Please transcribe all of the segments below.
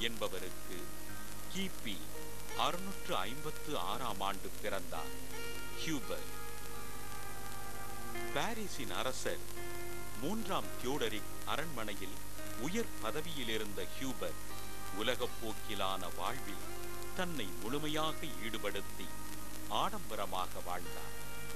என்பவருக்கு கிபி அறுநூற்று ஐம்பத்து ஆறாம் ஆண்டு பிறந்தார் ஹியூபர் பாரிஸின் அரசர் மூன்றாம் தியோடரிக் அரண்மனையில் உயர் பதவியில் இருந்த ஹியூபர் உலகப் போக்கிலான வாழ்வில் தன்னை முழுமையாக ஈடுபடுத்தி ஆடம்பரமாக வாழ்ந்தார்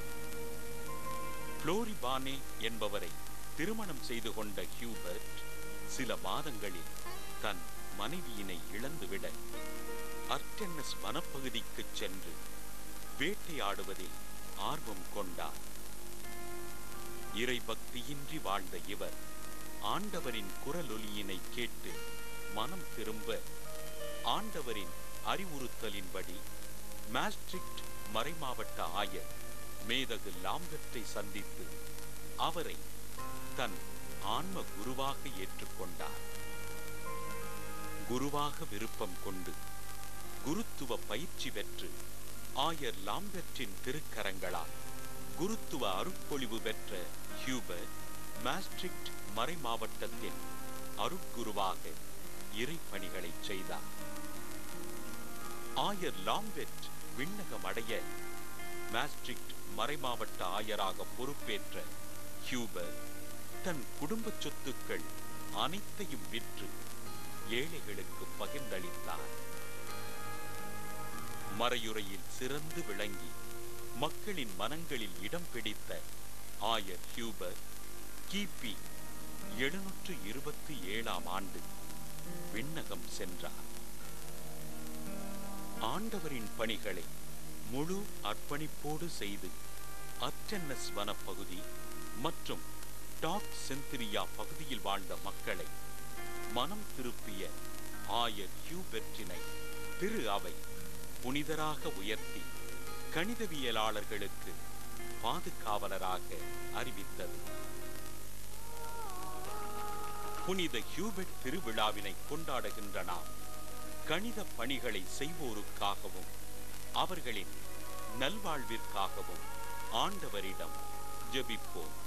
புளோரிபானே என்பவரை திருமணம் செய்து கொண்ட ஹியூபர்ட் சில மாதங்களில் தன் மனைவியினை இழந்துவிட அர்டென்னஸ் வனப்பகுதிக்குச் சென்று வேட்டையாடுவதில் ஆர்வம் கொண்டார் இறைபக்தியின்றி வாழ்ந்த இவர் ஆண்டவரின் குரலொலியினை கேட்டு மனம் திரும்ப ஆண்டவரின் அறிவுறுத்தலின்படி மாஸ்ட்ரிக்ட் மறைமாவட்ட ஆயர் மேதகு லாம்பெட்டை சந்தித்து அவரை தன் ஆன்ம குருவாக ஏற்றுக்கொண்டார் குருவாக விருப்பம் கொண்டு குருத்துவ பயிற்சி பெற்று ஆயர் லாம்பெற்றின் திருக்கரங்களால் குருத்துவ அருட்பொழிவு பெற்ற ஹியூபர் மாஸ்ட்ரிக்ட் மறைமாவட்டத்தின் அருட்குருவாக இறைப்பணிகளை செய்தார் ஆயர் லாம்பெட் விண்ணகம் அடைய மாஸ்ட்ரிக்ட் மறைமாவட்ட ஆயராக பொறுப்பேற்ற ஹியூபர் தன் குடும்ப சொத்துக்கள் அனைத்தையும் விற்று ஏழைகளுக்கு பகிர்ந்தளித்தார் மறையுறையில் சிறந்து விளங்கி மக்களின் மனங்களில் இடம் பிடித்த ஆயர் ஹியூபர் கிபி எழுநூற்று இருபத்தி ஏழாம் ஆண்டு விண்ணகம் சென்றார் ஆண்டவரின் பணிகளை முழு அர்ப்பணிப்போடு செய்து அர்டென்னஸ் வனப்பகுதி மற்றும் டாக் செந்திரியா பகுதியில் வாழ்ந்த மக்களை மனம் திருப்பிய ஆயர் ஹியூபெர்ட்டினை திரு அவை புனிதராக உயர்த்தி கணிதவியலாளர்களுக்கு பாதுகாவலராக அறிவித்தது புனித ஹியூபெட் திருவிழாவினை கொண்டாடுகின்ற நாம் கணித பணிகளை செய்வோருக்காகவும் அவர்களின் நல்வாழ்விற்காகவும் ஆண்டவரிடம் ஜெபிப்போம்